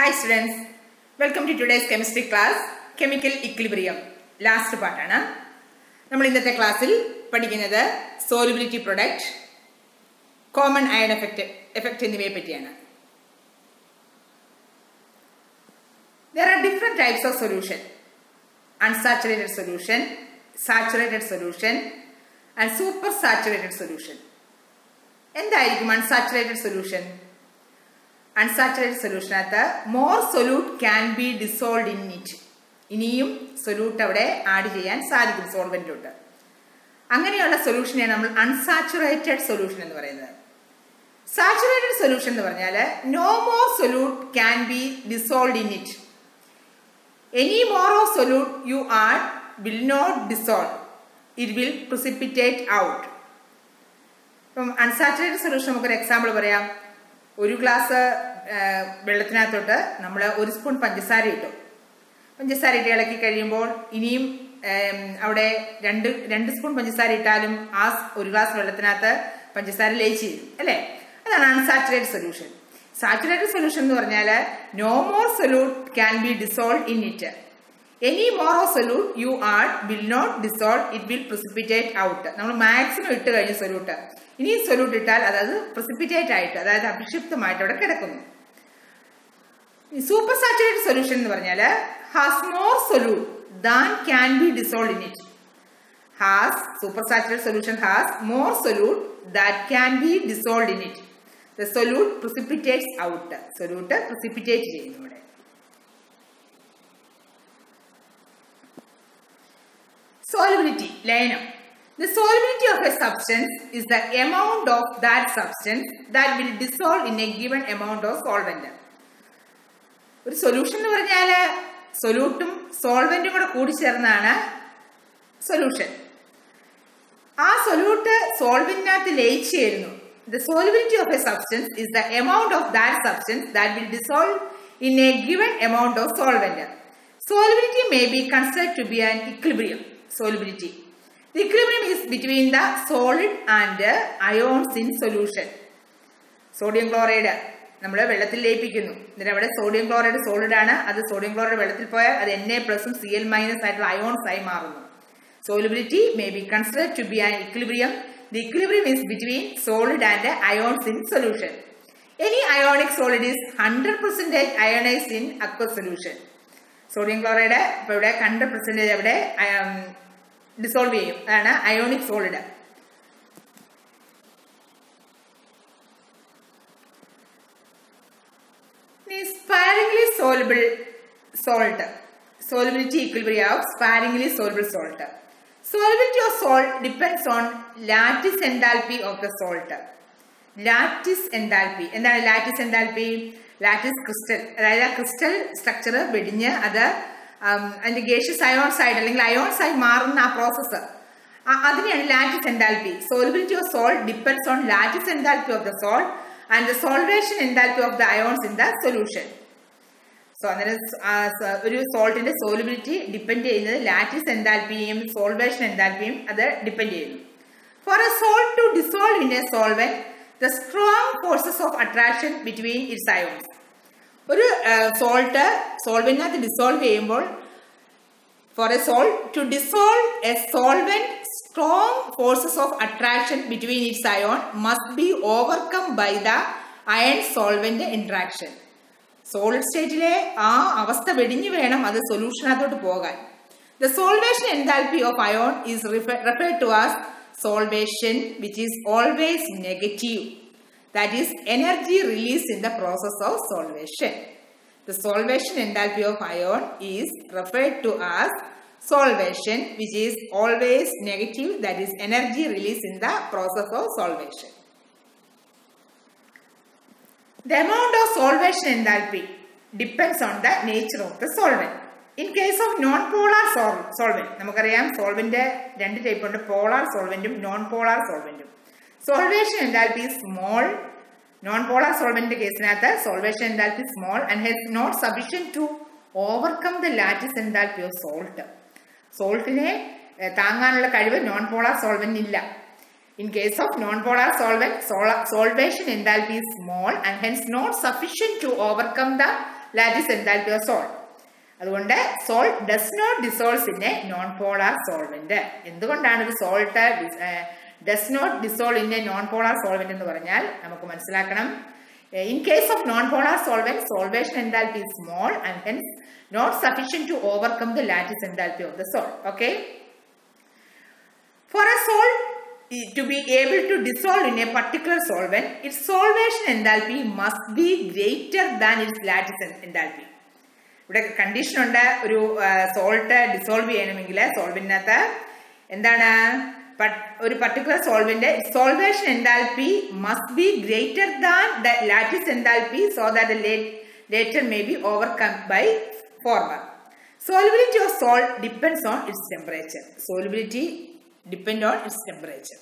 Hi students welcome to today's chemistry class chemical equilibrium last പാർട്ടാണ് നമ്മൾ ഇന്നത്തെ ക്ലാസ്സിൽ പഠിക്കുന്നത് solubility product common ion effect effect എന്നിവയെ പറ്റിയാണ് there are different types of solution unsaturated solution saturated solution and super saturated solution എന്തായിരിക്കും unsaturated solution unsaturated സൊല്യൂഷനകത്ത് more solute can be dissolve in it ഇനിയും സൊല്യൂട്ട് അവിടെ add ചെയ്യാൻ സാധിക്കും സോൾവെന്റിലോട്ട് അങ്ങനെയുള്ള സൊല്യൂഷനെയാണ് നമ്മൾ അൺസാച്ചുറേറ്റഡ് സൊല്യൂഷൻ എന്ന് പറയുന്നത് സാച്ചുറേറ്റഡ് സൊല്യൂഷൻ എന്ന് പറഞ്ഞാൽ no more solute can be dissolve in it any more of solute you add will not dissolve it will precipitate out ഇപ്പം അൺസാച്ചുറേറ്റഡ് സൊല്യൂഷൻ നമുക്കൊരു എക്സാമ്പിൾ പറയാം ഒരു ഗ്ലാസ് വെള്ളത്തിനകത്തോട്ട് നമ്മൾ ഒരു സ്പൂൺ പഞ്ചസാര ഇട്ടു പഞ്ചസാര ഇട്ട് ഇളക്കി കഴിയുമ്പോൾ ഇനിയും അവിടെ രണ്ട് രണ്ട് സ്പൂൺ പഞ്ചസാര ഇട്ടാലും ആ ഒരു ഗ്ലാസ് വെള്ളത്തിനകത്ത് പഞ്ചസാര ലയിച്ച് ചെയ്യും അല്ലേ അതാണ് അൺസാച്ചുറേറ്റഡ് സൊല്യൂഷൻ സാച്ചുറേറ്റഡ് സൊല്യൂഷൻ എന്ന് പറഞ്ഞാൽ no more solute can be dissolve in it any more of solute you add will not dissolve it will precipitate out നമ്മൾ മാക്സിമം ഇട്ട് കഴിഞ്ഞു സൊല്യൂട്ട് ഇനി സൊല്യൂട്ട് ഇട്ടാൽ അതായത് പ്രിസിപ്പിറ്റേറ്റ് ആയിട്ട് അതായത് അഭിക്ഷിപ്തമായിട്ട് അവിടെ കിടക്കുന്നു സൂപ്പർ സാച്ചുറേറ്റഡ് സൊല്യൂഷൻ എന്ന് പറഞ്ഞാൽ has more solute than can be dissolve in it has super saturated solution has more solute that can be dissolve in it the solute precipitates out solute precipitate ചെയ്യുന്നു ഇവിടെ solubility ലയനം the solubility of a substance is the amount of that substance that will dissolve in a given amount of solvent ഒരു solution എന്ന് പറഞ്ഞാൽ സൊല്യൂട്ടും സോൾവെന്റും കൂടെ കൂടി ചേർന്നാണ് solution ആ സൊല്യൂട്ട് സോൾവെന്റിനകത്ത് ലയിച്ചു ചേരുന്നു the solubility of a substance is the amount of that substance that will dissolve in a given amount of solvent solubility may be considered to be an equilibrium solubility. The equilibrium is between the solid and ions in solution. Sodium chloride നമ്മൾ വെള്ളത്തിൽ ലയിപ്പിക്കുന്നു എന്നിട്ട് അവിടെ sodium chloride solid ആണ് അത് sodium chloride വെള്ളത്തിൽ പോയാൽ അത് N A പ്ലസും സി എൽ മൈനസ് ആയിട്ടുള്ള അയോൺസ് ആയി മാറുന്നു solubility may be considered to be an equilibrium the equilibrium is between solid and ions in solution any ionic solid is hundred percentage ionise in aqua solution sodium chloride ഇപ്പോൾ ഇവിടെ hundred percentage അവിടെ dissolve ചെയ്യും അതാണ് ionic solid sparingly soluble salt solubility equilibrium of sparingly soluble salt. Solubility of salt depends on lattice enthalpy of the salt. Lattice enthalpy എന്താണ് lattice enthalpy lattice crystal അതായത് ആ crystal structure വെടിഞ്ഞ് അത് അതിന്റെ gaseous ions ആയിട്ട് അല്ലെങ്കിൽ ions ആയി മാറുന്ന ആ പ്രോസസ്സ് അതിനെയാണ് lattice enthalpy solubility of salt depends on lattice enthalpy of the salt and the solvation enthalpy of the ions in the solution so അന്നേരം ഒരു സോൾട്ടിന്റെ സോലിബിലിറ്റി ഡിപ്പെൻഡ് ചെയ്യുന്നത് ലാറ്റിസ് എൻതാൽപ്പിയും സോൾവേഷൻ എൻതാൽപ്പിയും അത് ഡിപ്പെൻഡ് ചെയ്യുന്നു for a salt to dissolve in a solvent the strong forces of attraction between its ions ഒരു salt സോൾവെന്റിനകത്ത് ഡിസോൾവ് ചെയ്യുമ്പോൾ for a salt to dissolve a solvent strong forces of attraction between its ion must be overcome by the ion solvent interaction solid സ്റ്റേറ്റിലെ ആ അവസ്ഥ വെടിഞ്ഞു വേണം അത് സൊല്യൂഷനകത്തോട്ട് പോകാൻ the solvation enthalpy of ion is referred to as solvation which is always negative that is energy release in the process of solvation the solvation enthalpy of ion is referred to as solvation which is always negative that is energy release in the process of solvation the amount of solvation enthalpy depends on the nature of the solvent in case of non polar solvent നമുക്കറിയാം solvent രണ്ട് type ഉണ്ട് polar സോൾവെന്റും non polar സോൾവെന്റും solvation enthalpy small non polar സോൾവെന്റിന്റെ കേസിനകത്ത് solvation enthalpy small and hence not sufficient to overcome the lattice enthalpy of salt സോൾട്ടിനെ താങ്ങാനുള്ള കഴിവ് നോൺ പോളാർ സോൾവെന്റ് ഇല്ല In case of non-polar solvent, sol solvation enthalpy is small and hence not sufficient to overcome the lattice enthalpy of salt അതുകൊണ്ട് salt does not dissolves in a non polar solvent എന്തുകൊണ്ടാണ് ഇത് salt does not dissolve in a non polar solvent എന്ന് പറഞ്ഞാൽ നമുക്ക് മനസ്സിലാക്കണം in case of non polar solvent solvation enthalpy small and hence not sufficient to overcome the lattice enthalpy of the salt okay for a salt to be able to dissolve in a particular solvent, its solvation enthalpy must be greater than its lattice enthalpy. ഇവിടെ condition ഉണ്ട് ഒരു salt dissolve ചെയ്യണമെങ്കിൽ സോൾവെന്റിനകത്ത് എന്താണ് ഒരു particular solvent solvation enthalpy must be greater than the lattice enthalpy so that latter may be overcome by former solubility of salt depends on its temperature solubility depend on its temperature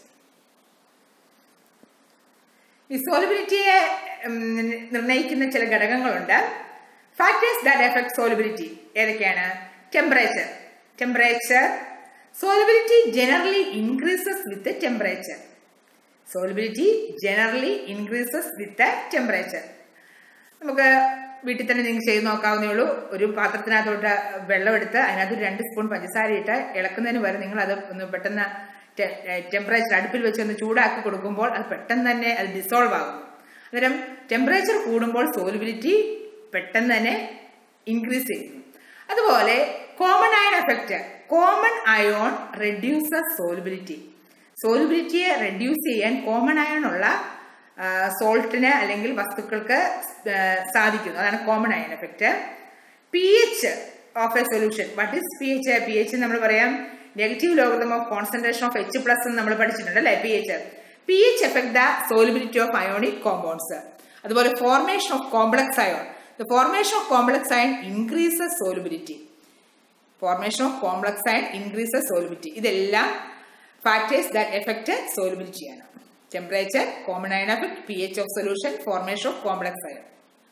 ഈ സോലബിലിറ്റിയെ നിർണ്ണയിക്കുന്ന ചില ഘടകങ്ങളുണ്ട് factors that effect solubility ഏതൊക്കെയാണ് temperature temperature solubility generally increases with temperature solubility generally increases with temperature നമുക്ക് വീട്ടിൽ തന്നെ നിങ്ങൾക്ക് ചെയ്ത് നോക്കാവുന്നേ ഉള്ളൂ ഒരു പാത്രത്തിനകത്തോട്ട് വെള്ളം എടുത്ത് അതിനകത്ത് ഒരു രണ്ട് സ്പൂൺ പഞ്ചസാര ഇട്ട് ഇളക്കുന്നതിന് വരെ നിങ്ങൾ അത് ഒന്ന് പെട്ടെന്ന് ടെമ്പറേച്ചർ അടുപ്പിൽ വെച്ച് ഒന്ന് ചൂടാക്കി കൊടുക്കുമ്പോൾ അത് പെട്ടെന്ന് തന്നെ അത് ഡിസോൾവ് ആകും അന്നേരം ടെമ്പറേച്ചർ കൂടുമ്പോൾ സോലിബിലിറ്റി പെട്ടെന്ന് തന്നെ ഇൻക്രീസ് ചെയ്യുന്നു അതുപോലെ common ion effect common ion reduces solubility സോലിബിലിറ്റിയെ റെഡ്യൂസ് ചെയ്യാൻ കോമൺ അയൺ ഉള്ള സോൾട്ടിന് അല്ലെങ്കിൽ വസ്തുക്കൾക്ക് സാധിക്കുന്നു അതാണ് common ion effect P H of a solution what is P H P H നമ്മൾ പറയാം negative logarithm of concentration of H plus എന്ന് നമ്മൾ പഠിച്ചിട്ടുണ്ട് അല്ലേ P H P H effect the solubility of ionic compounds അതുപോലെ formation of complex ion the formation of complex ion increases solubility formation of complex ion increases solubility ഇതെല്ലാം factors that affect സോലിബിലിറ്റിയാണ് temperature common ion effect P H of solution formation of complex ion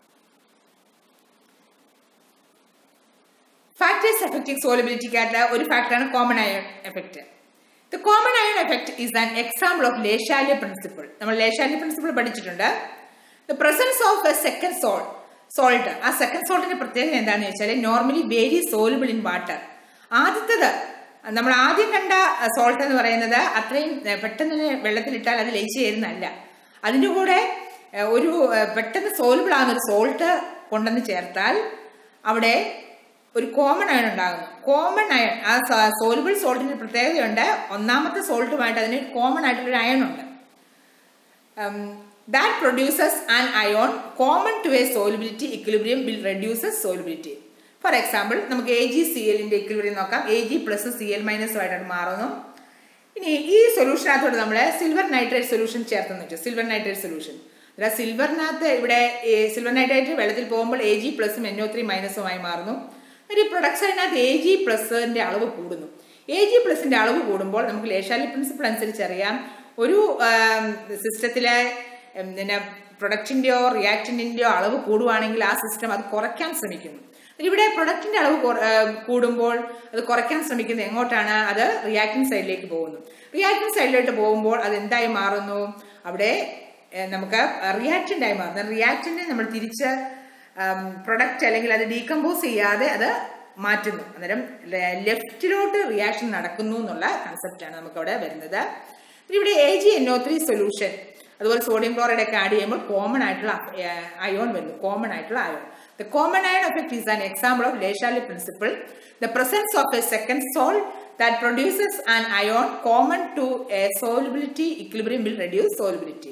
factors affecting സോലബിലിറ്റിക്കാരുടെ ഒരു ഫാക്ടറാണ് common ion effect the common ion effect is an example of Le Chatelier principle നമ്മൾ Le Chatelier principle പഠിച്ചിട്ടുണ്ട് the presence of a second salt salt ആ second സോൾട്ടിന്റെ പ്രത്യേകത എന്താണെന്ന് വെച്ചാൽ normally very soluble in water ആദ്യത്തത് നമ്മൾ ആദ്യം കണ്ട സോൾട്ട് എന്ന് പറയുന്നത് അത്രയും പെട്ടെന്ന് വെള്ളത്തിലിട്ടാൽ അത് ലയിച്ചു ചേരുന്നതല്ല അതിൻ്റെ കൂടെ ഒരു പെട്ടെന്ന് സോലബിൾ ആകുന്ന ഒരു സോൾട്ട് കൊണ്ടുവന്ന് ചേർത്താൽ അവിടെ ഒരു കോമൺ അയൺ ഉണ്ടാകുന്നു കോമൺ അയൺ ആ സോലബിൾ സോൾട്ടിന് പ്രത്യേകതയുണ്ട് ഒന്നാമത്തെ സോൾട്ടുമായിട്ട് അതിന് കോമൺ ആയിട്ടുള്ളൊരു അയൺ ഉണ്ട് that produces an ion common to a solubility equilibrium will reduces solubility for example നമുക്ക് എ ജി സി എല്ലിന്റെ ഇക്വിലിബ്രിയം നോക്കാം A G plus C L minus ആയിട്ടാണ് മാറുന്നു ഇനി ഈ സൊല്യൂഷനകത്തോട് നമ്മൾ സിൽവർ നൈട്രേറ്റ് സൊല്യൂഷൻ ചേർത്തെന്ന് വെച്ചു സിൽവർ നൈട്രേറ്റ് സൊല്യൂഷൻ അതായത് സിൽവറിനകത്ത് ഇവിടെ സിൽവർ നൈട്രേറ്റ് വെള്ളത്തിൽ പോകുമ്പോൾ എ ജി പ്ലസും എൻ ഒ ത്രീ മൈനസുമായി മാറുന്നു ഒരു പ്രൊഡക്ട്സിനകത്ത് എ ജി പ്ലസിന്റെ അളവ് കൂടുന്നു എ ജി പ്ലസിന്റെ അളവ് കൂടുമ്പോൾ നമുക്ക് ലേശാലി പ്രിൻസിപ്പിൾ അനുസരിച്ച് അറിയാം ഒരു സിസ്റ്റത്തിലെ പിന്നെ പ്രൊഡക്റ്റിന്റെയോ റിയാക്ടന്റിന്റെയോ അളവ് കൂടുവാണെങ്കിൽ ആ സിസ്റ്റം അത് കുറയ്ക്കാൻ ശ്രമിക്കുന്നു ഇവിടെ പ്രൊഡക്റ്റിന്റെ അളവ് കൂടുമ്പോൾ അത് കുറയ്ക്കാൻ ശ്രമിക്കുന്നത് എങ്ങോട്ടാണ് അത് റിയാക്ടിങ് സൈഡിലേക്ക് പോകുന്നു റിയാക്ടിങ് സൈഡിലോട്ട് പോകുമ്പോൾ അത് എന്തായി മാറുന്നു അവിടെ നമുക്ക് റിയാക്റ്റന്റ് ആയി മാറുന്നു റിയാക്റ്റന്റിനെ നമ്മൾ തിരിച്ച് പ്രൊഡക്റ്റ് അല്ലെങ്കിൽ അത് ഡീകമ്പോസ് ചെയ്യാതെ അത് മാറ്റുന്നു അന്നേരം ലെഫ്റ്റിലോട്ട് റിയാക്ഷൻ നടക്കുന്നു എന്നുള്ള കൺസെപ്റ്റാണ് നമുക്ക് അവിടെ വരുന്നത് ഇവിടെ A G N O three solution അതുപോലെ സോഡിയം ക്ലോറൈഡ് ഒക്കെ ആഡ് ചെയ്യുമ്പോൾ കോമൺ ആയിട്ടുള്ള അയോൺ വരുന്നു കോമൺ ആയിട്ടുള്ള ion the common ion effect is an example of Le Chatelier principle the presence of a second salt that produces an ion common to a solubility equilibrium will reduce solubility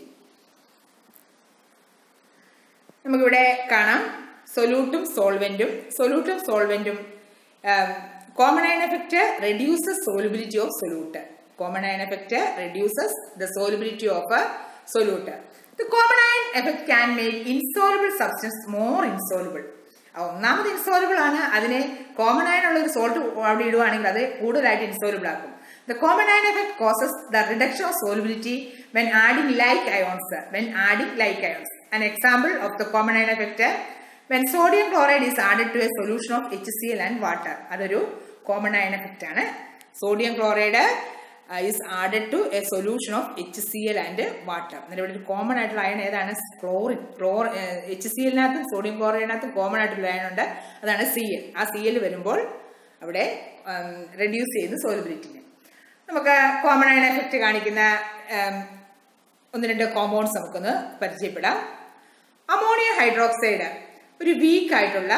നമുക്കിവിടെ കാണാം സൊല്യൂട്ടും സോൾവെന്റും സൊല്യൂട്ടും സോൾവെന്റും common ion effect reduces solubility of solute common ion effect reduces the solubility of a solute the common ion effect can make insoluble substance more insoluble ഒന്നാമത് insoluble ആണ് അതിനെ common ion ഉള്ള ഒരു സോൾട്ട് അവിടെ ഇടുവാണെങ്കിൽ അത് കൂടുതലായിട്ട് ഇൻസോലബിൾ ആക്കും the common ion effect causes the reduction of solubility when adding like ions when adding like ions an example of the common ion effect when sodium chloride is added to a solution of HCl and water അതൊരു common ion effect ആണ് sodium chloride is added to a solution of H C L and water എന്നാൽ ഇവിടെ ഒരു common ആയിട്ടുള്ള ion ഏതാണ് chlorine ക്ലോർ H C എല്ലിനകത്തും sodium ക്ലോറൈനകത്തും കോമൺ ആയിട്ടുള്ള അയൺ ഉണ്ട് അതാണ് സി എൽ ആ സി എൽ വരുമ്പോൾ അവിടെ റെഡ്യൂസ് ചെയ്യുന്നു സോലബിലിറ്റിനെ നമുക്ക് കോമൺ അയൺ എഫക്റ്റ് കാണിക്കുന്ന ഒന്ന് രണ്ട് കോമ്പൗണ്ട്സ് നമുക്കൊന്ന് പരിചയപ്പെടാം അമോണിയ ഹൈഡ്രോക്സൈഡ് ഒരു വീക്ക് ആയിട്ടുള്ള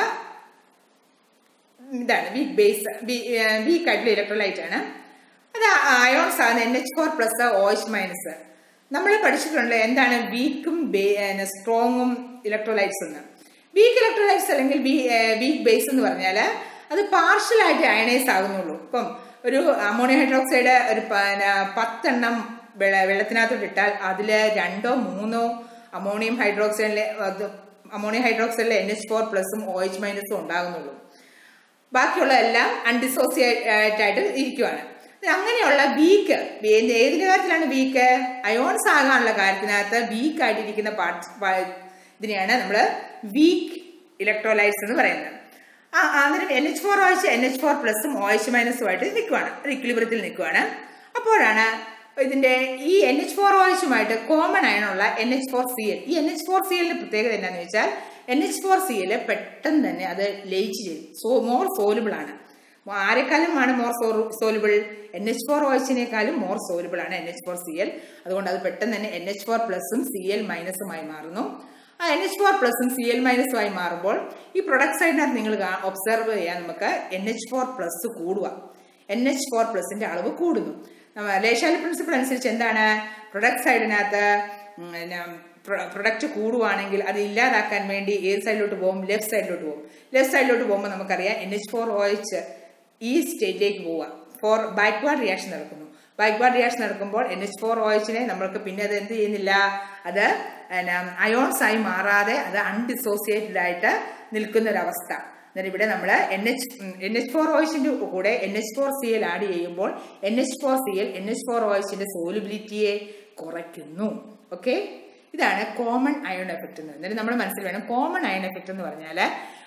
ഇതാണ് വീക്ക് ബേസ് വീക്ക് ആയിട്ടുള്ള ഇലക്ട്രോലൈറ്റ് ആണ് അത് അയോൺസ് ആണ് N H four plus O H minus നമ്മൾ പഠിച്ചിട്ടുണ്ട് എന്താണ് വീക്കും സ്ട്രോങ്ങും ഇലക്ട്രോലൈറ്റ്സ് എന്ന് വീക്ക് ഇലക്ട്രോലൈറ്റ്സ് അല്ലെങ്കിൽ വീക്ക് ബേസ് എന്ന് പറഞ്ഞാൽ അത് പാർഷ്യലായിട്ട് അയണൈസ് ആകുന്നുള്ളൂ ഇപ്പം ഒരു അമോണിയ ഹൈഡ്രോക്സൈഡ് ഒരു പത്തെണ്ണം വെള്ള വെള്ളത്തിനകത്തോട്ട് ഇട്ടാൽ അതിൽ രണ്ടോ മൂന്നോ അമോണിയം ഹൈഡ്രോക്സൈഡിലെ അമോണിയം ഹൈഡ്രോക്സൈഡിലെ എൻ എച്ച് ഫോർ പ്ലസും ഒ എച്ച് മൈനസും ഉണ്ടാകുന്നുള്ളൂ ബാക്കിയുള്ള എല്ലാം അൺഡിസോസിയേറ്റ് ആയിട്ട് ഇരിക്കുവാണ് അങ്ങനെയുള്ള വീക്ക് ഏതിന്റെ കാര്യത്തിലാണ് വീക്ക് അയോൺസ് ആകാനുള്ള കാര്യത്തിനകത്ത് വീക്ക് ആയിട്ടിരിക്കുന്ന പാർട്ട് ഇതിനെയാണ് നമ്മൾ വീക്ക് ഇലക്ട്രോലൈറ്റ്സ് എന്ന് പറയുന്നത് ആ അന്നേരം N H four O H N H four പ്ലസും ഒ എച്ച് മൈനസുമായിട്ട് നിൽക്കുവാണ് ഇക്വിലിബ്രത്തിൽ നിൽക്കുവാണ് അപ്പോഴാണ് ഇതിന്റെ ഈ എൻ എച്ച് ഫോർ ഒ എച്ചുമായിട്ട് കോമൺ ആയുള്ള N H four C L ഈ എൻ എച്ച് ഫോർ സി എല്ലിന്റെ പ്രത്യേകത എന്താണെന്ന് വെച്ചാൽ N H four C L പെട്ടെന്ന് തന്നെ അത് ലയിച്ച് ചെയ്യും സോ മോർ സോലുബിൾ ആണ് ആരെക്കാളും ആണ് more soluble N H four O എച്ചിനേക്കാളും മോർ സോലുബിൾ ആണ് N H four C L അതുകൊണ്ട് അത് പെട്ടെന്ന് തന്നെ എൻ എച്ച് ഫോർ പ്ലസും സി എൽ മൈനസുമായി മാറുന്നു ആ എൻ എച്ച് ഫോർ പ്ലസും സി എൽ മൈനസുമായി മാറുമ്പോൾ ഈ പ്രൊഡക്റ്റ് സൈഡിനകത്ത് നിങ്ങൾ ഒബ്സർവ് ചെയ്യാൻ നമുക്ക് എൻ എച്ച് ഫോർ പ്ലസ് കൂടുക എൻ എച്ച് ഫോർ പ്ലസിന്റെ അളവ് കൂടുന്നു ലേശാലി പ്രിൻസിപ്പിൾ അനുസരിച്ച് എന്താണ് പ്രൊഡക്റ്റ് സൈഡിനകത്ത് പ്രൊഡക്റ്റ് കൂടുവാണെങ്കിൽ അത് ഇല്ലാതാക്കാൻ വേണ്ടി ഏത് സൈഡിലോട്ട് പോകും ലെഫ്റ്റ് സൈഡിലോട്ട് പോകും ലെഫ്റ്റ് സൈഡിലോട്ട് പോകുമ്പോൾ നമുക്കറിയാം N H four O H ഈ സ്റ്റേറ്റിലേക്ക് പോവുക ഫോർ ബാക്ക്വാർഡ് റിയാക്ഷൻ നടക്കുന്നു ബാക്ക്വാർഡ് റിയാക്ഷൻ നടക്കുമ്പോൾ എൻ എച്ച് ഫോർ ഒ എച്ചിനെ നമ്മൾക്ക് പിന്നെ അത് എന്ത് ചെയ്യുന്നില്ല അത് അയോൺസ് ആയി മാറാതെ അത് അൺഡിസോസിയേറ്റഡ് ആയിട്ട് നിൽക്കുന്ന ഒരു അവസ്ഥ അന്നേരം ഇവിടെ നമ്മൾ N H N H four O എച്ചിന്റെ കൂടെ N H four C L add ചെയ്യുമ്പോൾ N H four C L N H four O എച്ചിന്റെ സോലിബിലിറ്റിയെ കുറയ്ക്കുന്നു ഓക്കെ ഇതാണ് കോമൺ അയൺ എഫക്റ്റ് എന്ന് പറയുന്നത് നമ്മൾ മനസ്സിൽ വേണം കോമൺ അയൺ എഫക്റ്റ് എന്ന് പറഞ്ഞാൽ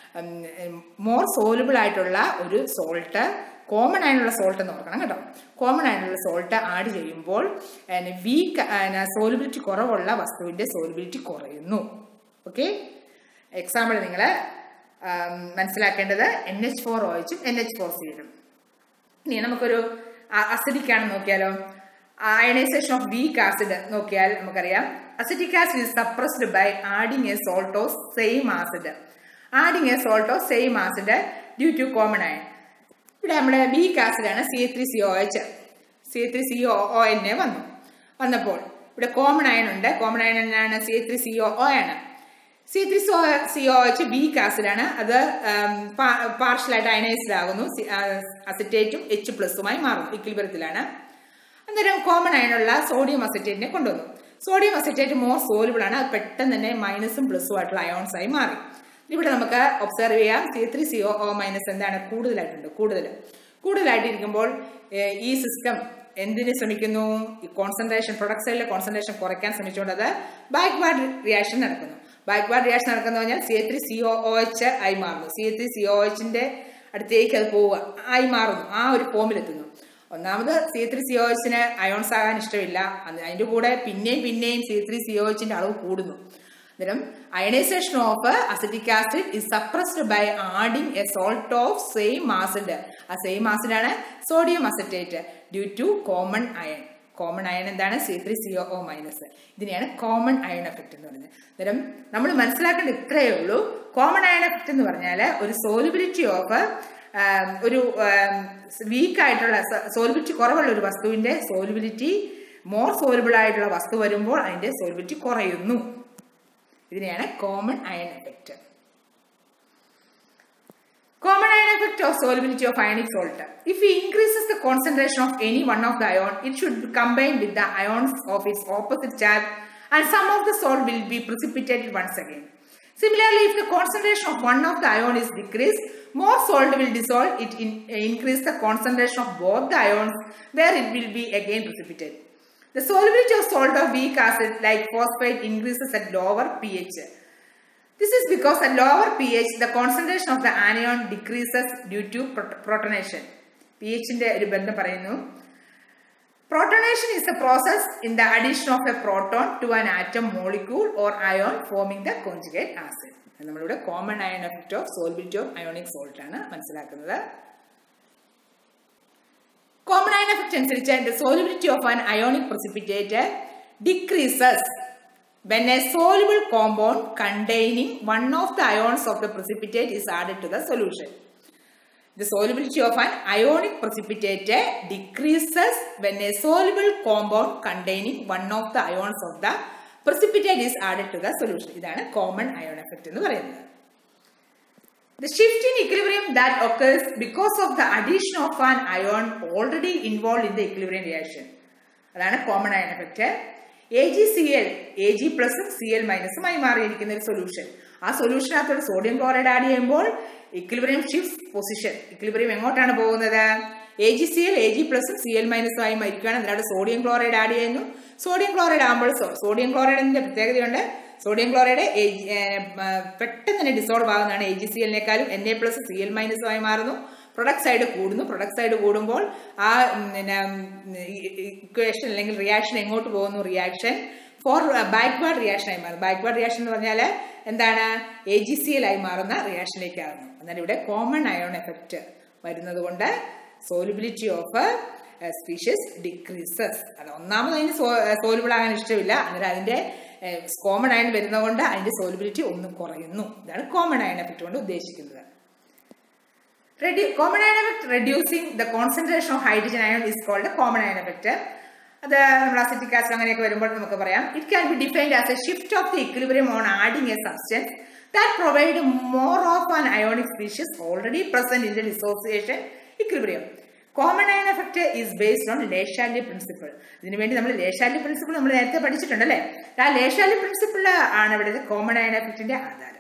മോർ സോലുബിൾ ആയിട്ടുള്ള ഒരു സോൾട്ട് കോമൺ ആയിട്ടുള്ള സോൾട്ട് എന്ന് ഓർക്കണം കേട്ടോ കോമൺ ആയിട്ടുള്ള സോൾട്ട് ആഡ് ചെയ്യുമ്പോൾ വീക്ക് സോലിബിലിറ്റി കുറവുള്ള വസ്തുവിന്റെ സോലിബിലിറ്റി കുറയുന്നു ഓക്കെ എക്സാമ്പിൾ നിങ്ങൾ മനസ്സിലാക്കേണ്ടത് എൻ എച്ച് ഫോർ ഒ എച്ചും എൻ എച്ച് ഫോർ സിയിലും ഇനി നമുക്കൊരു അസിഡിക് ആണെന്ന് നോക്കിയാലോ അയണൈസേഷൻ ഓഫ് വീക്ക് ആസിഡ് നോക്കിയാൽ നമുക്കറിയാം acetic acid is suppressed by adding a salt of same acid adding a salt of same acid due to common ion ഇവിടെ നമ്മുടെ വീക്ക് ആസിഡാണ് C three C O H C three C O O N A വന്നു വന്നപ്പോൾ ഇവിടെ common ion ഉണ്ട് common ion എന്നാണ് C three C O O ആണ് C three so C O H weak ആസിഡാണ് അത് പാർഷ്യലായിട്ട് അയനൈസ്ഡ് ആകുന്നു അസിറ്റേറ്റും എച്ച് പ്ലസുമായി മാറും ഇക്വിലിബ്രത്തിലാണ് അന്നേരം കോമൺ ആയിട്ടുള്ള സോഡിയം അസിറ്റേറ്റിനെ കൊണ്ടുവന്നു സോഡിയം അസിറ്റേറ്റ് മോർ സോലുബിൾ ആണ് അത് പെട്ടെന്ന് തന്നെ മൈനസും പ്ലസും ആയിട്ടുള്ള അയോൺസ് ആയി മാറി ഇവിടെ നമുക്ക് ഒബ്സർവ് ചെയ്യാം C three C O minus എന്താണ് കൂടുതലായിട്ടുണ്ട് കൂടുതൽ കൂടുതലായിട്ടിരിക്കുമ്പോൾ ഈ സിസ്റ്റം എന്തിന് ശ്രമിക്കുന്നു ഈ കോൺസെൻട്രേഷൻ പ്രൊഡക്ട് സൈഡിലെ കോൺസെൻട്രേഷൻ കുറയ്ക്കാൻ ശ്രമിച്ചുകൊണ്ട് അത് ബാക്ക്വാർഡ് റിയാക്ഷൻ നടക്കുന്നു ബാക്ക്വാർഡ് റിയാക്ഷൻ നടക്കുന്ന പറഞ്ഞാൽ C three C O H ആയി മാറുന്നു സി ത്രീ സി ഒ എച്ചിന്റെ അടുത്തേക്ക് അത് പോവുക ആയി മാറുന്നു ആ ഒരു ഫോമിലെത്തുന്നു ഒന്നാമത് സി ത്രീ സി ഒ എച്ചിന് അയോൺസ് ആകാൻ ഇഷ്ടമില്ല അതിന്റെ കൂടെ പിന്നെയും പിന്നെയും സി ത്രീ സി ഒ എച്ചിന്റെ അളവ് കൂടുന്നു അന്നേരം ionisation of acetic acid is suppressed by adding a salt of same acid ആ സെയിം ആസിഡ് ആണ് sodium acetate due to common ion common ion എന്താണ് C three C O minus ഇതിനെയാണ് common ion effect എന്ന് പറയുന്നത് അന്നേരം നമ്മൾ മനസ്സിലാക്കേണ്ട ഇത്രയേ ഉള്ളൂ കോമൺ അയൺ എഫക്റ്റ് എന്ന് പറഞ്ഞാൽ ഒരു സോലിബിലിറ്റി ഓഫ് ഒരു വീക്ക് ആയിട്ടുള്ള സോലിബിലിറ്റി കുറവുള്ള ഒരു വസ്തുവിന്റെ സോലിബിലിറ്റി മോർ സോലിബിൾ ആയിട്ടുള്ള വസ്തു വരുമ്പോൾ അതിന്റെ സോലിബിലിറ്റി കുറയുന്നു ഇതിനെയാണ് common ion effect Common ion effect or solubility of ionic salt. If we increases the concentration of any one of the ion, it should be combined with the ions of its opposite charge and some of the salt will be precipitated once again. Similarly, if the concentration of one of the ion is decreased, more salt will dissolve, it in, increase the concentration of both the ions where it will be again precipitated. The solubility of salt of weak acid like phosphate increases at lower pH. This is because at lower pH, the concentration of the anion decreases due to protonation. pH ന്റെ ഒരു ബന്ധം പറയുന്നു Protonation is a process in the addition of a proton to an atom molecule or ion forming the conjugate acid. നമ്മളിവിടെ common ion effect of solubility of ionic salt ആണ് മനസ്സിലാക്കുന്നത് common ion effect അനുസരിച്ച് the solubility of an ionic precipitate decreases when a soluble compound containing one of the ions of the precipitate is added to the solution. The solubility of an ionic precipitate decreases when a soluble compound containing one of the ions of the precipitate is added to the solution. ഇതാണ് common ion effect എന്ന് പറയുന്നത്. The shift in equilibrium that occurs because of the addition of an ion already involved in the equilibrium reaction. അതാണ് common ion effect. A G C L A G പ്ലസും C L മൈനസും ആയി മാറിയിരിക്കുന്ന ഒരു solution ആ സൊല്യൂഷനകത്തോട് sodium chloride add ചെയ്യുമ്പോൾ equilibrium shift position equilibrium എങ്ങോട്ടാണ് പോകുന്നത് A G C L A G പ്ലസും സി എൽ മൈനസും ആയി മരിക്കുകയാണ് അതിനകത്ത് സോഡിയം ക്ലോറൈഡ് ആഡ് ചെയ്യുന്നു സോഡിയം ക്ലോറൈഡ് ആകുമ്പോൾ സോഡിയം ക്ലോറൈഡിന്റെ പ്രത്യേകതയുണ്ട് സോഡിയം ക്ലോറൈഡ് പെട്ടെന്ന് തന്നെ ഡിസോൾവ് ആകുന്നതാണ് എ ജി സി എല്ലിനേക്കാളും N A plus C L മൈനസും ആയി മാറുന്നു പ്രൊഡക്റ്റ് സൈഡ് കൂടുന്നു പ്രൊഡക്റ്റ് സൈഡ് കൂടുമ്പോൾ ആ പിന്നെ ഇക്വേഷൻ അല്ലെങ്കിൽ റിയാക്ഷൻ എങ്ങോട്ട് പോകുന്നു റിയാക്ഷൻ ഫോർ ബാക്ക്വേർഡ് റിയാക്ഷൻ ആയി മാറും ബാക്ക്വേർഡ് റിയാക്ഷൻ എന്ന് പറഞ്ഞാൽ എന്താണ് എ ജി സി എൽ ആയി മാറുന്ന റിയാക്ഷനിലേക്ക് ആകുന്നു എന്നാൽ ഇവിടെ കോമൺ അയോൺ എഫക്റ്റ് വരുന്നത് കൊണ്ട് സോലിബിലിറ്റി ഓഫ് സ്പീഷ്യസ് ഡിക്രീസസ് അത് ഒന്നാമത് അതിന് സോലിബിൾ ആകാൻ ഇഷ്ടമില്ല അന്നേരം അതിന്റെ കോമൺ അയൺ വരുന്നതുകൊണ്ട് അതിന്റെ സോലിബിലിറ്റി ഒന്നും കുറയുന്നു ഇതാണ് കോമൺ അയൺ എഫക്റ്റ് കൊണ്ട് ഉദ്ദേശിക്കുന്നത് common ion effect reducing the concentration of hydrogen ion is called common ion effect അത് നമ്മൾ അസിറ്റിക് ആസിഡ് അങ്ങനെയൊക്കെ വരുമ്പോൾ നമുക്ക് പറയാം it can be defined as a shift of the equilibrium on adding a substance that provide more of an ionic species already present in the dissociation equilibrium common ion effect is based on Le Chatelier principle ഇതിനു വേണ്ടി നമ്മൾ ലേഷാലി principle നമ്മൾ നേരത്തെ പഠിച്ചിട്ടുണ്ട് അല്ലേ ആ ലേഷാലി principle ആണ് ഇവിടെ കോമൺ അയൺ എഫക്റ്റിന്റെ ആധാരം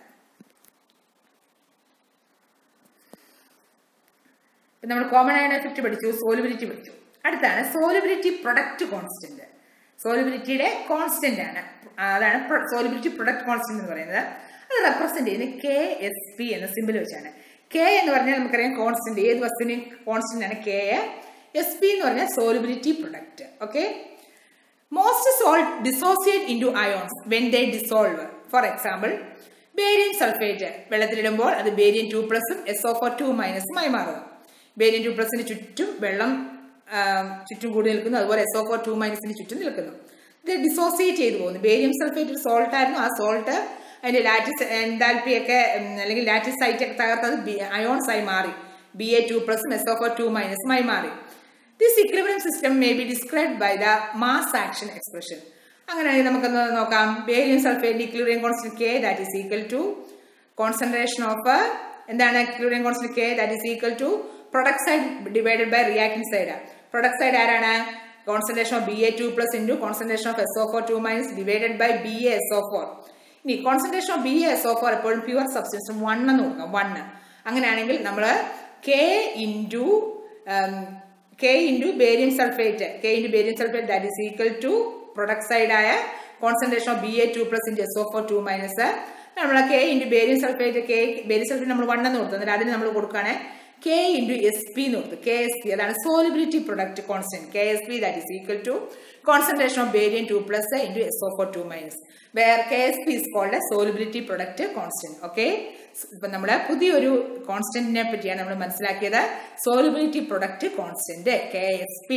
നമ്മൾ കോമൺ അയൺ എഫക്റ്റ് പഠിച്ചു സോലിബിലിറ്റി പഠിച്ചു അടുത്താണ് സോലിബിലിറ്റി പ്രൊഡക്റ്റ് കോൺസ്റ്റന്റ് സോലിബിലിറ്റിയുടെ കോൺസ്റ്റന്റ് ആണ് അതാണ് സോലിബിലിറ്റി പ്രൊഡക്റ്റ് കോൺസ്റ്റന്റ് എന്ന് പറയുന്നത് അത് റെപ്രസെന്റ് ചെയ്യുന്നത് കെ എസ് പി എന്ന സിമ്പിൾ വെച്ചാണ് കെ എന്ന് പറഞ്ഞാൽ നമുക്കറിയാം കോൺസ്റ്റന്റ് ഏത് വസ്തുവിനും കോൺസ്റ്റന്റ് ആണ് കെ എസ് പി എന്ന് പറഞ്ഞാൽ solubility product okay most salt dissociate into ions when they dissolve for example barium sulphate വെള്ളത്തിലിടുമ്പോൾ അത് ബേരിയം ടു പ്ലസും എസ് ഓ ഫോർ ടു മൈനസും ആയി മാറുന്നു ബേരിയം ടു പ്ലസിന് ചുറ്റും വെള്ളം ചുറ്റും കൂടി നിൽക്കുന്നു അതുപോലെ എസ് ഓ ഫോർ ടു മൈനസിന് ചുറ്റും നിൽക്കുന്നു ഇത് ഡിസോസിയേറ്റ് ചെയ്തു പോകുന്നു ബേരിയം സൾഫേറ്റ് ഒരു സോൾട്ട് ആയിരുന്നു ആ സോൾട്ട് അതിന്റെ ലാറ്റിസ് എൻതാൽപ്പി ഒക്കെ അല്ലെങ്കിൽ ലാറ്റിസ് സൈറ്റ് ഒക്കെ തകർത്തത് അയോൺസ് ആയി മാറി ബി എ ടു പ്ലസും എസ് ഓ ഫോർ ടു മൈനസും ആയി മാറി this equilibrium system may be describe by the mass action expression അങ്ങനെയാണെങ്കിൽ നമുക്കൊന്ന് നോക്കാം barium sulphate equilibrium constant K that is equal to concentration of എന്താണ് equilibrium constant K that is equal to product side divided by reacting side product side ആരാണ് concentration of B A two plus into concentration of S O four two minus divided by B A S O four ഇനി concentration of B A S O four എപ്പോഴും pure substance one എന്ന് കൊടുക്കാം one അങ്ങനെയാണെങ്കിൽ നമ്മൾ K into K into barium sulphate K into barium sulphate that is equal to product സൈഡായ concentration of B A two plus into S O four two minus നമ്മൾ K into barium sulphate K barium sulphate നമ്മൾ one എന്ന് കൊടുത്തു എന്നിട്ട് അതിന് നമ്മൾ കൊടുക്കുകയാണെങ്കിൽ K into S P എന്ന് കൊടുത്തു കെ എസ് പി അതാണ് solubility product constant K S P that is equal to concentration of barium two plus into S O four two minus where K S P is called solubility product constant okay ഇപ്പൊ നമ്മുടെ പുതിയൊരു കോൺസ്റ്റന്റിനെ പറ്റിയാണ് നമ്മൾ മനസ്സിലാക്കിയത് solubility product constant K S P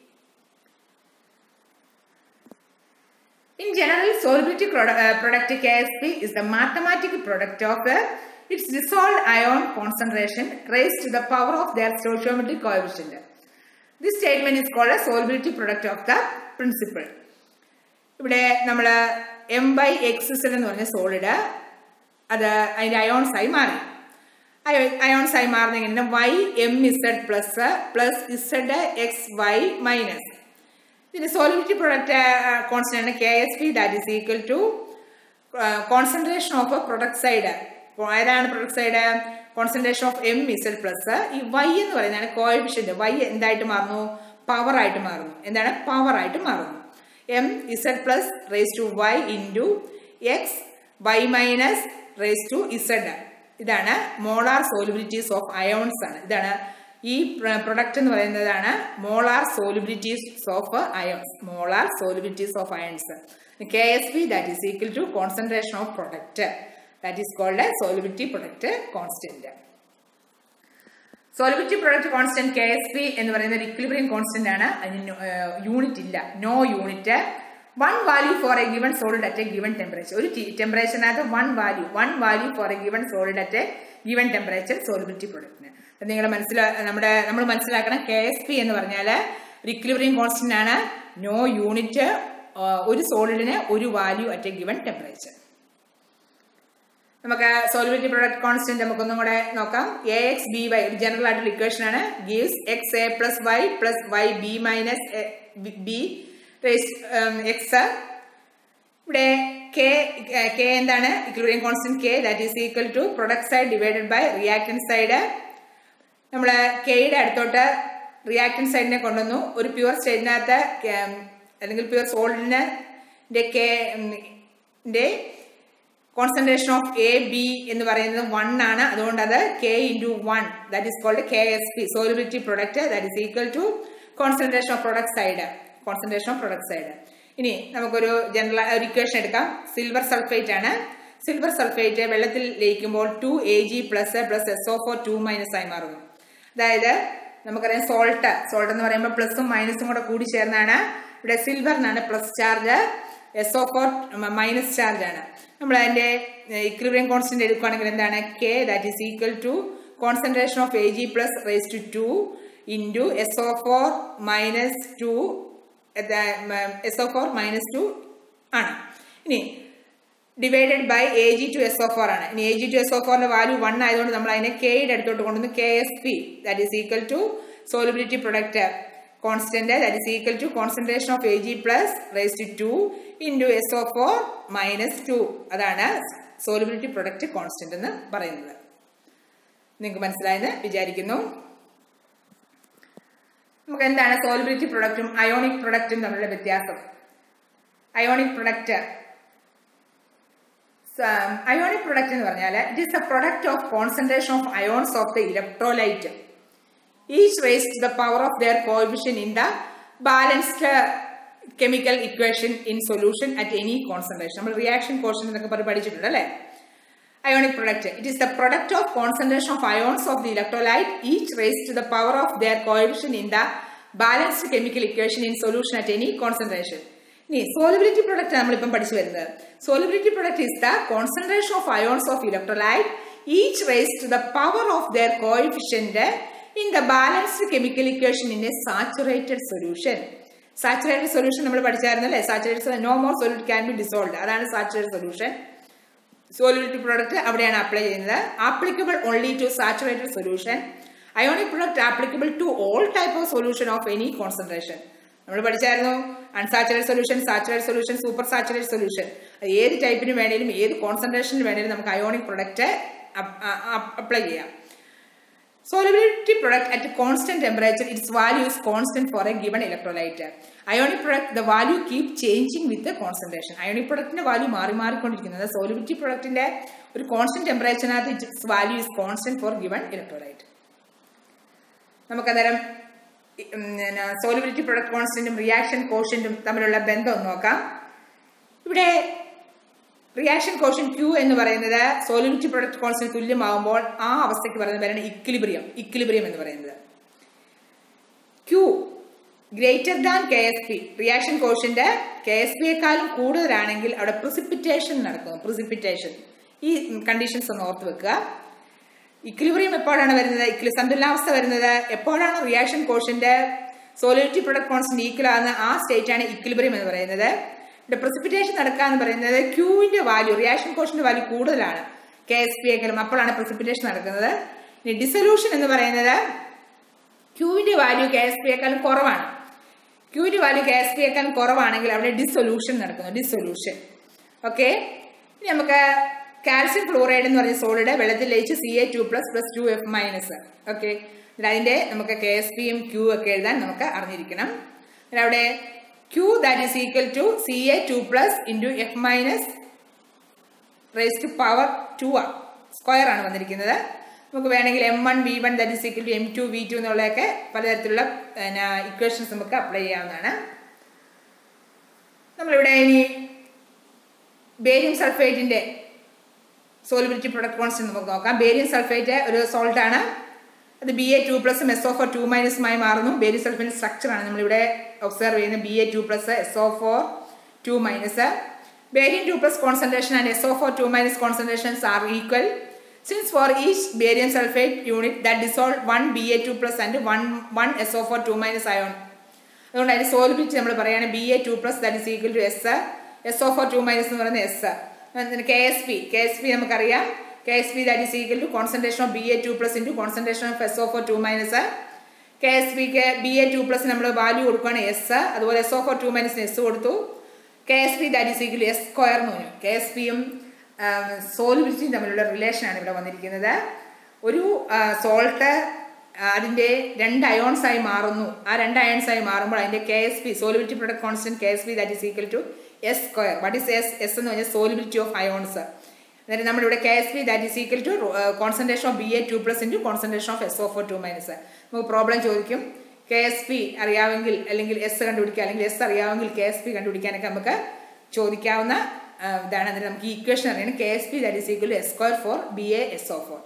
In general, solubility product KSP is the mathematical product of the its dissolved ion concentration raised to the power of their stoichiometric coefficient. This statement is called a solubility product of the principle. ഇവിടെ നമ്മൾ M by X cell എന്ന് പറഞ്ഞ solid അത് അതിൻ്റെ ions ആയി മാറി ions ആയി മാറുന്ന Y M Z plus plus Z X Y minus ഇതിന്റെ solubility product constant K S P that is equal to concentration of product side ഏതാണ് product side concentration of M Z plus ഈ Y എന്ന് പറയുന്നതാണ് coefficient Y എന്തായിട്ട് മാറുന്നു power ആയിട്ട് മാറുന്നു എന്താണ് പവർ ആയിട്ട് മാറുന്നു M Z plus raise to Y into X Y minus raise to Z ഇതാണ് മോളാർ സോലിബിലിറ്റീസ് ഓഫ് അയോൺസ് ആണ് ഇതാണ് ഈ പ്രൊഡക്റ്റ് എന്ന് പറയുന്നതാണ് molar solubilities of ions molar solubilities of ions K S P that is equal to concentration of product that is called solubility product constant solubility product constant K S P എന്ന് പറയുന്ന ഒരു equilibrium constant ആണ് അതിന് unit ഇല്ല no unit one value for a given solid at a given temperature ഒരു ടെമ്പറേച്ചറിനകത്ത് one value one value for a given solid at a given temperature solubility പ്രൊഡക്റ്റിന് നിങ്ങൾ മനസ്സിലാ നമ്മുടെ നമ്മൾ മനസ്സിലാക്കണം കെ എസ് പി എന്ന് പറഞ്ഞാൽ ഒരു ഇക്വിലിബ്രിയം കോൺസ്റ്റന്റ് ആണ് നോ യൂണിറ്റ് ഒരു സോളിഡിന് ഒരു value at a given temperature നമുക്ക് സോലിബിലിറ്റി പ്രൊഡക്റ്റ് കോൺസ്റ്റന്റ് നമുക്കൊന്നും കൂടെ നോക്കാം എ എക്സ് ബി വൈ ഒരു ജനറൽ ആയിട്ടുള്ള ഇക്വേഷൻ ആണ് gives X A plus Y plus Y B minus B X ഇവിടെ കെ കെ എന്താണ് equilibrium constant K that is equal to product side divided by reactant side നമ്മൾ കെയുടെ അടുത്തോട്ട് reactant സൈഡിനെ കൊണ്ടുവന്നു ഒരു പ്യുവർ സ്റ്റേറ്റിനകത്ത് അല്ലെങ്കിൽ പ്യുവർ സോൾഡിന് K concentration of A B എന്ന് പറയുന്നത് വൺ ആണ് അതുകൊണ്ട് അത് K into one that is called K S P solubility product that is equal to concentration of product side concentration of product side ഇനി നമുക്കൊരു ജനറൽ ഒരു equation എടുക്കാം silver sulphate ആണ് സിൽവർ സൾഫേറ്റ് വെള്ളത്തിൽ ലയിക്കുമ്പോൾ two A G plus plus S O four two minus ആയി മാറുന്നു അതായത് നമുക്കറിയാം സോൾട്ട് സോൾട്ട് എന്ന് പറയുമ്പോൾ പ്ലസും മൈനസും കൂടെ കൂടി ചേർന്നാണ് ഇവിടെ സിൽവറിനാണ് plus charge S O four minus charge ആണ് നമ്മൾ അതിന്റെ ഇക്വിലിബ്രിയം കോൺസ്റ്റന്റ് എടുക്കുകയാണെങ്കിൽ എന്താണ് K that is equal to concentration of A G plus raise to two into S O four minus two S O four minus two ആണ് ഇനി divided by A G two S O four ആണ് ഇനി A G two S O ഫോറിന്റെ value one ആയതുകൊണ്ട് നമ്മൾ അതിനെ കെയുടെ അടുത്തോട്ട് കൊണ്ടുവന്ന് K S P that is equal to solubility product constant that is equal to concentration of A G plus raise to two into S O four minus two അതാണ് solubility product constant എന്ന് പറയുന്നത് നിങ്ങൾക്ക് മനസ്സിലായെന്ന് വിചാരിക്കുന്നു നമുക്ക് എന്താണ് solubility പ്രൊഡക്റ്റും ionic പ്രൊഡക്റ്റും തമ്മിലുള്ള വ്യത്യാസം അയോണിക് പ്രൊഡക്റ്റ് അയോണിക് പ്രൊഡക്റ്റ് എന്ന് പറഞ്ഞാൽ it is a product of concentration of ions of the electrolyte each raise to the power of their coefficient in the balanced chemical equation in solution at any concentration നമ്മൾ reaction quotient എന്നൊക്കെ പറഞ്ഞ് പഠിച്ചിട്ടുണ്ട് അല്ലേ ionic product. It is the product of concentration of ions of the electrolyte each raised to the power of their coefficient in the balanced chemical equation in solution at any concentration. ഇനി solubility product നമ്മളിപ്പം പഠിച്ചു വരുന്നത് solubility product is the concentration of ions of electrolyte each raise to the power of their coefficient in the balanced chemical equation in a saturated solution saturated solution നമ്മൾ പഠിച്ചായിരുന്നു അല്ലേ saturated no more solute can be dissolve അതാണ് saturated solution solubility product അവിടെയാണ് apply ചെയ്യുന്നത് applicable only to saturated solution ionic product applicable to all type of solution of any concentration നമ്മൾ പഠിച്ചായിരുന്നു unsaturated solution saturated solution super saturated solution ഏത് ടൈപ്പിന് വേണേലും ഏത് കോൺസെൻട്രേഷന് വേണേലും നമുക്ക് അയോണിക് പ്രൊഡക്റ്റ് അപ്ലൈ ചെയ്യാം solubility product at a constant temperature its value is constant for a given electrolyte ionic product the value keep changing with the concentration ionic productന്റെ value മാറി മാറിക്കൊണ്ടിരിക്കുന്നത് സോലിബിലിറ്റി പ്രൊഡക്റ്റിന്റെ ഒരു കോൺസ്റ്റന്റ് ടെമ്പറേച്ചറിനകത്ത് its value is constant for given electrolyte നമുക്ക് അന്നേരം solubility product കോൺസ്റ്റന്റും reaction കോഷ്യന്റും തമ്മിലുള്ള ബന്ധം ഒന്ന് നോക്കാം ഇവിടെ റിയാക്ഷൻ കോഷൻ ക്യൂ എന്ന് പറയുന്നത് സോലിബിലിറ്റി പ്രൊഡക്റ്റ് കോൺസ്റ്റന്റ് തുല്യമാകുമ്പോൾ ആ അവസ്ഥയ്ക്ക് പറയുന്ന പേരാണ് ഇക്വിലിബ്രിയം ഇക്വിലിബ്രിയം എന്ന് പറയുന്നത് Q greater than K S P reaction കോഷന്റെ കെ എസ് പിയെക്കാളും കൂടുതലാണെങ്കിൽ അവിടെ പ്രിസിപ്പിറ്റേഷൻ നടക്കും പ്രിസിപ്പിറ്റേഷൻ ഈ കണ്ടീഷൻസ് ഒന്ന് ഓർത്ത് വെക്കുക ഇക്വിലിബ്രിയം എപ്പോഴാണ് വരുന്നത് ഇക്വലി സന്തുലനാവസ്ഥ വരുന്നത് എപ്പോഴാണ് റിയാക്ഷൻ കോഷന്റെ സോലിബിലിറ്റി പ്രൊഡക്റ്റ് കോൺസ്റ്റന്റ് ഈക്വൽ ആകുന്ന ആ സ്റ്റേറ്റ് ആണ് ഇക്വിലിബ്രിയം എന്ന് പറയുന്നത് ഇവിടെ പ്രസിപ്പിറ്റേഷൻ നടക്കുക എന്ന് പറയുന്നത് ക്യൂവിന്റെ വാല്യൂ റിയാക്ഷൻ കോഷന്റെ വാല്യൂ കൂടുതലാണ് കെ എസ് പി എങ്കിലും അപ്പോഴാണ് പ്രസിപ്പിറ്റേഷൻ നടക്കുന്നത് ഇനി ഡിസൊല്യൂഷൻ എന്ന് പറയുന്നത് ക്യൂവിന്റെ വാല്യൂ കെ എസ് പിയേക്കാളും കുറവാണ് ക്യൂവിന്റെ വാല്യൂ കെ എസ് പിയേക്കാളും കുറവാണെങ്കിൽ അവിടെ ഡിസൊല്യൂഷൻ നടക്കുന്നു ഡിസൊല്യൂഷൻ ഓക്കെ ഇനി നമുക്ക് കാൽസ്യം ഫ്ലോറൈഡ് എന്ന് പറഞ്ഞ സോളിഡ് വെള്ളത്തിൽ ലയിച്ച് C A two plus plus two F minus okay അതിന്റെ നമുക്ക് കെ എസ് പിയും ക്യൂ ഒക്കെ എഴുതാൻ നമുക്ക് അറിഞ്ഞിരിക്കണം അവിടെ Q that is equal to Ca2 plus into F minus raised to power 2 square ആണ് വന്നിരിക്കുന്നത് നമുക്ക് വേണമെങ്കിൽ M one V one that is equal to M two V two എന്നുള്ളതൊക്കെ പലതരത്തിലുള്ള പിന്നെ ഇക്വേഷൻസ് നമുക്ക് അപ്ലൈ ചെയ്യാവുന്നതാണ് നമ്മളിവിടെ ഇനി ബേരിയം സൾഫേറ്റിൻ്റെ സോലിബിലിറ്റി പ്രൊഡക്റ്റ് കോൺസ്റ്റന്റ് നമുക്ക് നോക്കാം ബേരിയം സൾഫേറ്റ് ഒരു സോൾട്ടാണ് അത് ബി എ ടു പ്ലസും എസ് ഓ ഫോർ ടു മൈനസുമായി മാറുന്നു ബേരിയം സൾഫേറ്റ് സ്ട്രക്ചറാണ് നമ്മളിവിടെ ഒബ്സർവ് ചെയ്യുന്നത് B A two plus S O four two minus barium two plus concentration and S O four two minus concentrations are equal since for each barium sulphate unit that dissolve one B A two plus and one one S O four two minus ion അതുകൊണ്ട് അതിന് solubility നമ്മൾ പറയുകയാണ് B A two plus that is equal to S S O four two minus എന്ന് പറയുന്നത് S K S P K S P നമുക്കറിയാം K S P that is equal to concentration of B A two plus into concentration of S O four two minus K S പിക്ക് B A two plus നമ്മൾ value കൊടുക്കുകയാണ് S അതുപോലെ S O four two മൈനസിന് S കൊടുത്തു K S P that is equal S square എന്ന് പറഞ്ഞു K S പിയും സോലിബിലിറ്റിയും തമ്മിലുള്ള റിലേഷനാണ് ഇവിടെ വന്നിരിക്കുന്നത് ഒരു സോൾട്ട് അതിൻ്റെ രണ്ട് അയോൺസ് ആയി മാറുന്നു ആ രണ്ട് അയോൺസ് ആയി മാറുമ്പോൾ അതിൻ്റെ K S P solubility product constant K S P that is equal to S square what is S S എന്ന് പറഞ്ഞാൽ സോലിബിലിറ്റി ഓഫ് അയോൺസ് അതായത് നമ്മളിവിടെ K S P that is equal to concentration of B A two plus into concentration of S O four two minus നമുക്ക് problem ചോദിക്കും K S P അറിയാമെങ്കിൽ അല്ലെങ്കിൽ S കണ്ടുപിടിക്കുക അല്ലെങ്കിൽ എസ് അറിയാമെങ്കിൽ കെ എസ് പി കണ്ടുപിടിക്കാനൊക്കെ നമുക്ക് ചോദിക്കാവുന്ന ഇതാണ് അതിന് നമുക്ക് ഈ ഇക്വേഷൻ അറിയണം K S P that is equal S square for B A S O four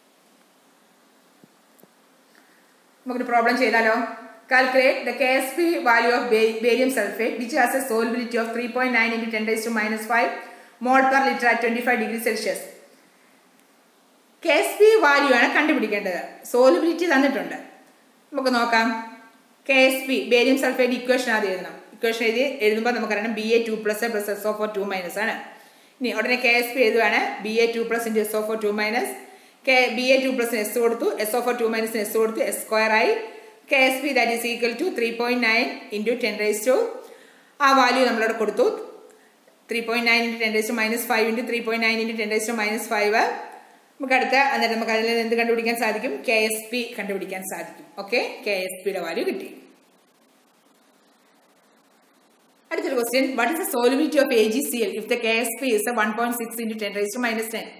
നമുക്കൊരു പ്രോബ്ലം ചെയ്താലോ calculate the K S P value of barium sulphate which has a solubility of three point nine into ten raise to minus five mole per litre at twenty five degree Celsius K S P value ആണ് കണ്ടുപിടിക്കേണ്ടത് solubility തന്നിട്ടുണ്ട് നമുക്ക് നോക്കാം K S P barium sulphate equation ആദ്യം എഴുതണം equation എഴുതി എഴുതുമ്പോൾ നമുക്കറിയണം B A two plus plus S O four two minus ആണ് ഇനി ഉടനെ കെ എസ് പി എഴുതുവാണ് B A two plus into S O four two minus K B A two പ്ലസിന് എസ് കൊടുത്തു എസ് ഓ ഫോർ ടു മൈനസിന് S കൊടുത്തു S square ആയി K S P that is equal to three point nine into ten raise to ആ value നമ്മളവിടെ കൊടുത്തു three point nine into ten raise to minus five into three point nine into ten raise to minus five നമുക്ക് അടുത്ത എന്നിട്ട് നമുക്ക് അതിൽ നിന്ന് എന്ത് കണ്ടുപിടിക്കാൻ സാധിക്കും കെ എസ് പി കണ്ടുപിടിക്കാൻ സാധിക്കും ഓക്കെ കെ എസ് പിയുടെ വാല്യൂ കിട്ടി അടുത്തൊരു question what is the solubility of A G C L if the K S P is one point six into ten raise to minus ten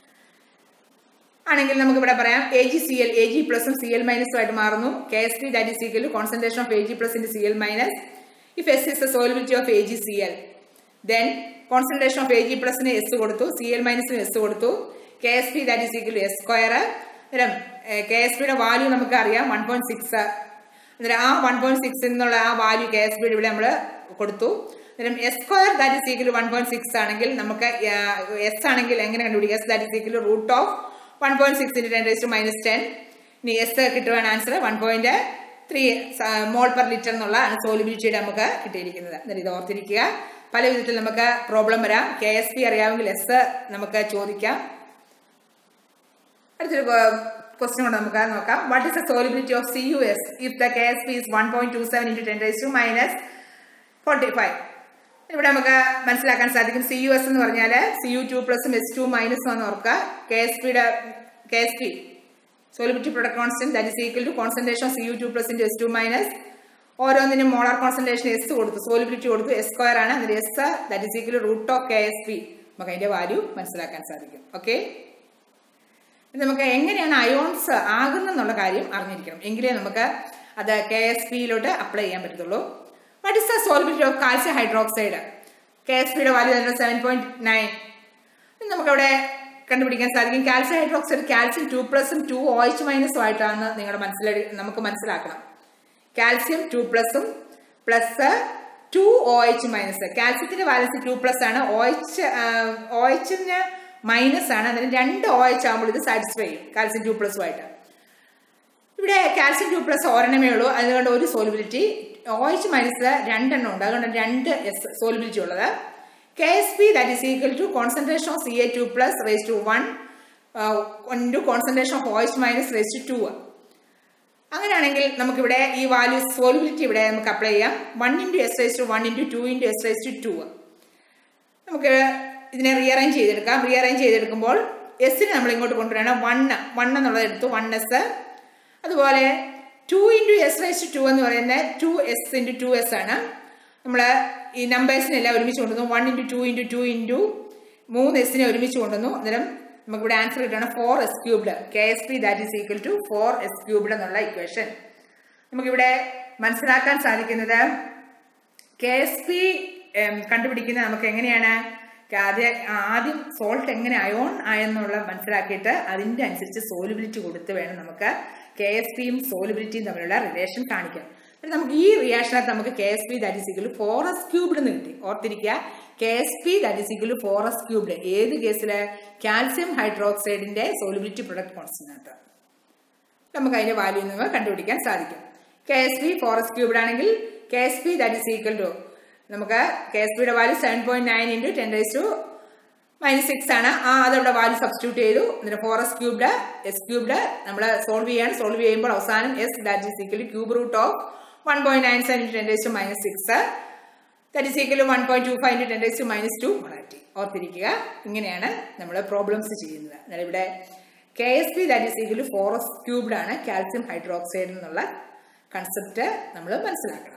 ആണെങ്കിൽ നമുക്ക് ഇവിടെ പറയാം A G C L A G പ്ലസും C L മൈനസും ആയിട്ട് മാറുന്നു K S P that is equal concentration of A G plus into C L minus if S is the solubility of A G C L then concentration of A G പ്ലസിന് S കൊടുത്തു C L മൈനസിന് S കൊടുത്തു K S P that is equal S square അന്നേരം K S പിയുടെ value നമുക്ക് അറിയാം one point six അന്നേരം ആ വൺ പോയിന്റ് സിക്സ് എന്നുള്ള ആ വാല്യൂ കെ എസ് പിയുടെ ഇവിടെ നമ്മൾ കൊടുത്തു അന്നേരം S square that is equal one point six ആണെങ്കിൽ നമുക്ക് എസ് ആണെങ്കിൽ എങ്ങനെ കണ്ടുപിടിക്കുക S that is equal root of one point six into ten raise to minus ten ഇനി എസ് കിട്ടുവാണ് answer one point three mole per litre എന്നുള്ള സോലിബിലിറ്റിയുടെ നമുക്ക് കിട്ടിയിരിക്കുന്നത് എന്നിട്ട് ഇത് ഓർത്തിരിക്കുക പല വിധത്തിൽ നമുക്ക് പ്രോബ്ലം വരാം കെ എസ് പി അറിയാമെങ്കിൽ എസ് നമുക്ക് ചോദിക്കാം അടുത്തൊരു ക്വസ്റ്റ്യൻ കൊണ്ട് നമുക്ക് നോക്കാം what is the solubility of C U S if the K S P is one point two seven into ten raise to minus forty five ഇവിടെ നമുക്ക് മനസ്സിലാക്കാൻ സാധിക്കും സി യു എസ് എന്ന് പറഞ്ഞാൽ സി യു ടു പ്ലസും S two മൈനസും എന്ന് ഓർക്കുക കെ എസ് പിയുടെ K S P solubility product constant that is equal to concentration C U two plus into S two minus ഓരോന്നിനും മോളാർ കോൺസെൻട്രേഷൻ എസ് കൊടുത്തു solubility കൊടുത്തു എസ് സ്ക്വയർ ആണ് എന്നിട്ട് S that is equal root of K S P നമുക്ക് അതിന്റെ value മനസ്സിലാക്കാൻ സാധിക്കും okay നമുക്ക് എങ്ങനെയാണ് അയോൺസ് ആകുന്നെന്നുള്ള കാര്യം അറിഞ്ഞിരിക്കണം എങ്കിലേ നമുക്ക് അത് കെ എസ് പിയിലോട്ട് അപ്ലൈ ചെയ്യാൻ പറ്റത്തുള്ളൂ what is the solubility of calcium hydroxide K S പിയുടെ വാല്യൂ തന്നെ സെവൻ പോയിന്റ് നയൻ നമുക്കവിടെ കണ്ടുപിടിക്കാൻ സാധിക്കും കാൽസ്യം ഹൈഡ്രോക്സൈഡ് കാൽസ്യം ടു പ്ലസും ടു ഒ എച്ച് മൈനസും ആയിട്ടാണ് നിങ്ങളുടെ മനസ്സിലാക്കി നമുക്ക് മനസ്സിലാക്കണം കാൽസ്യം ടു പ്ലസും plus two O H minus കാൽസ്യത്തിന്റെ ബാലൻസ് ടു പ്ലസ് ആണ് ഒ എച്ച് ഒ എച്ചിന് മൈനസ് ആണ് അതിന് രണ്ട് ഒ എച്ച് ആകുമ്പോൾ ഇത് സാറ്റിസ്ഫൈ ചെയ്യും കാൽസ്യം ടു പ്ലസുമായിട്ട് ഇവിടെ കാൽസ്യം ടു പ്ലസ് ഒരെണ്ണമേ ഉള്ളൂ അതുകൊണ്ട് ഒരു സോലിബിലിറ്റി ഒ എച്ച് മൈനസ് രണ്ടെണ്ണം ഉണ്ട് അതുകൊണ്ട് രണ്ട് എസ് സോലിബിലിറ്റി ഉള്ളത് K S P that is equal to concentration of C A two plus raise to one into concentration of O H minus raise to two അങ്ങനെയാണെങ്കിൽ നമുക്കിവിടെ ഈ value solubility ഇവിടെ നമുക്ക് അപ്ലൈ ചെയ്യാം one into S raise to one into two into S raise to two നമുക്ക് ഇതിനെ rearrange ചെയ്തെടുക്കാം rearrange ചെയ്തെടുക്കുമ്പോൾ എസ്സിന് നമ്മൾ ഇങ്ങോട്ട് കൊണ്ടുവരണം വൺ വൺ എന്നുള്ളത് എടുത്തു വൺ എസ് അതുപോലെ two into S raise to എന്ന് പറയുന്നത് two S into two S ആണ് നമ്മൾ ഈ നമ്പേഴ്സിനെല്ലാം ഒരുമിച്ച് കൊണ്ടുവന്നു one into two into two into മൂന്ന് എസിനെ ഒരുമിച്ച് കൊണ്ടുവന്നു അന്നേരം നമുക്കിവിടെ ആൻസർ കിട്ടുകയാണ് four S cubed K S P that is equal to four S cubed എന്നുള്ള ഇക്വേഷൻ നമുക്കിവിടെ മനസ്സിലാക്കാൻ സാധിക്കുന്നത് കെ എസ് പി കണ്ടുപിടിക്കുന്നത് നമുക്ക് എങ്ങനെയാണ് ആദ്യം ആദ്യം സോൾട്ട് എങ്ങനെ അയോൺ ആയെന്നുള്ള മനസ്സിലാക്കിയിട്ട് അതിൻ്റെ അനുസരിച്ച് സോലിബിലിറ്റി കൊടുത്ത് വേണം നമുക്ക് കെ എസ് പിയും സോലിബിലിറ്റിയും തമ്മിലുള്ള റിലേഷൻ കാണിക്കാൻ എന്നിട്ട് നമുക്ക് ഈ റിയാക്ഷനകത്ത് നമുക്ക് K S P that is equal four S cubed എന്ന് കിട്ടി ഓർത്തിരിക്കുക K S P that is equal four S cubed ഏത് കേസിൽ കാൽസ്യം ഹൈഡ്രോക്സൈഡിന്റെ സോലിബിലിറ്റി പ്രൊഡക്റ്റ് കോൺസ്റ്റന്റ് നമുക്ക് അതിന്റെ വാല്യൂ നിങ്ങൾ കണ്ടുപിടിക്കാൻ സാധിക്കും K S P four S cubed ആണെങ്കിൽ K S P that is equal to നമുക്ക് കെ എസ് പിയുടെ value seven point nine into ten raise to minus six ആണ് ആ അതവിടെ വാല്യൂ സബ്സ്റ്റിറ്റ്യൂട്ട് ചെയ്തു എന്നിട്ട് ഫോറസ് ക്യൂബ്ഡ് എസ് ക്യൂബ്ഡ് നമ്മൾ സോൾവ് ചെയ്യാണ് സോൾവ് ചെയ്യുമ്പോൾ അവസാനം S that is equal cube root of one point nine seven into ten raise to minus six that is equal one point two five into ten raise to minus two molarity ഓർത്തിരിക്കുക ഇങ്ങനെയാണ് നമ്മൾ problems ചെയ്യുന്നത് എന്നാൽ ഇവിടെ K S P that is equal four S cubed ആണ് calcium hydroxide എന്നുള്ള concept നമ്മൾ മനസ്സിലാക്കണം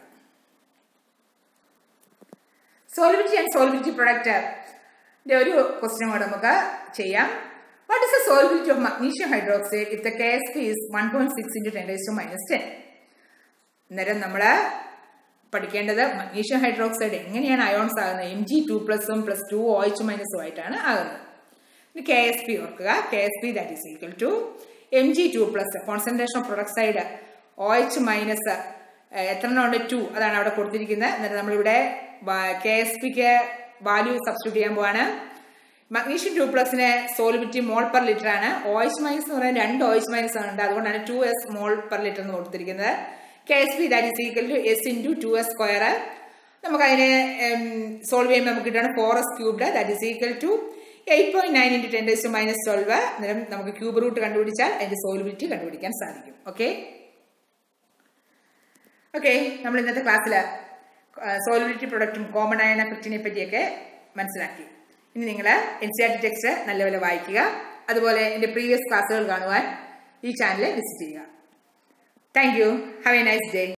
സോളിബിലിറ്റി ആൻഡ് സോളിബിലിറ്റി പ്രൊഡക്റ്റ് ഒരു ക്വസ്റ്റ്യൻ കൂടെ നമുക്ക് ചെയ്യാം what is the solubility of magnesium hydroxide if the K S P is one point six into ten to minus ten അന്നേരം നമ്മൾ പഠിക്കേണ്ടത് മഗ്നീഷ്യം ഹൈഡ്രോക്സൈഡ് എങ്ങനെയാണ് അയോൺസ് ആകുന്നത് എം ജി ടു പ്ലസും പ്ലസ് ടു ഒ എച്ച് മൈനസും ആയിട്ടാണ് ആകുന്നത് ഇനി കെ എസ് പി ഓർക്കുക K S P that is equal to M G two plus concentration of പ്രൊഡക്സൈഡ് ഒ എച്ച് മൈനസ് എത്ര എണ്ണം ഉണ്ട് ടു അതാണ് അവിടെ കൊടുത്തിരിക്കുന്നത് എന്നിട്ട് നമ്മളിവിടെ കെ എസ് പിക്ക് വാല്യൂ സബ്സ്റ്റിറ്റ്യൂട്ട് ചെയ്യാൻ പോവാണ് മഗ്നീഷ്യം ടു പ്ലസിന് സോലിബിലിറ്റി മോൾ പെർ ലിറ്റർ ആണ് ഒ എച്ച് മൈനസ് എന്ന് പറയുന്നത് രണ്ട് ഒ എച്ച് മൈനസ് ഉണ്ട് അതുകൊണ്ടാണ് two S mole per litre എന്ന് കൊടുത്തിരിക്കുന്നത് K S P that is equal to S into two S square നമുക്ക് അതിനെ സോൾവ് ചെയ്യുമ്പോൾ നമുക്ക് കിട്ടുകയാണ് four S cubed that is equal to eight point nine into ten raise minus twelve അന്നേരം നമുക്ക് ക്യൂബ് റൂട്ട് കണ്ടുപിടിച്ചാൽ അതിന്റെ സോലിബിലിറ്റി കണ്ടുപിടിക്കാൻ സാധിക്കും ഓക്കെ ഓക്കെ നമ്മൾ ഇന്നത്തെ ക്ലാസ്സിൽ സോലിബിലിറ്റി പ്രൊഡക്റ്റും കോമൺ ആയ ഫിഫ്റ്റിനെ പറ്റിയൊക്കെ മനസ്സിലാക്കി ഇനി നിങ്ങൾ N C R T text നല്ലപോലെ വായിക്കുക അതുപോലെ എൻ്റെ പ്രീവിയസ് ക്ലാസ്സുകൾ കാണുവാൻ ഈ ചാനൽ വിസിറ്റ് ചെയ്യുക thank you have a nice day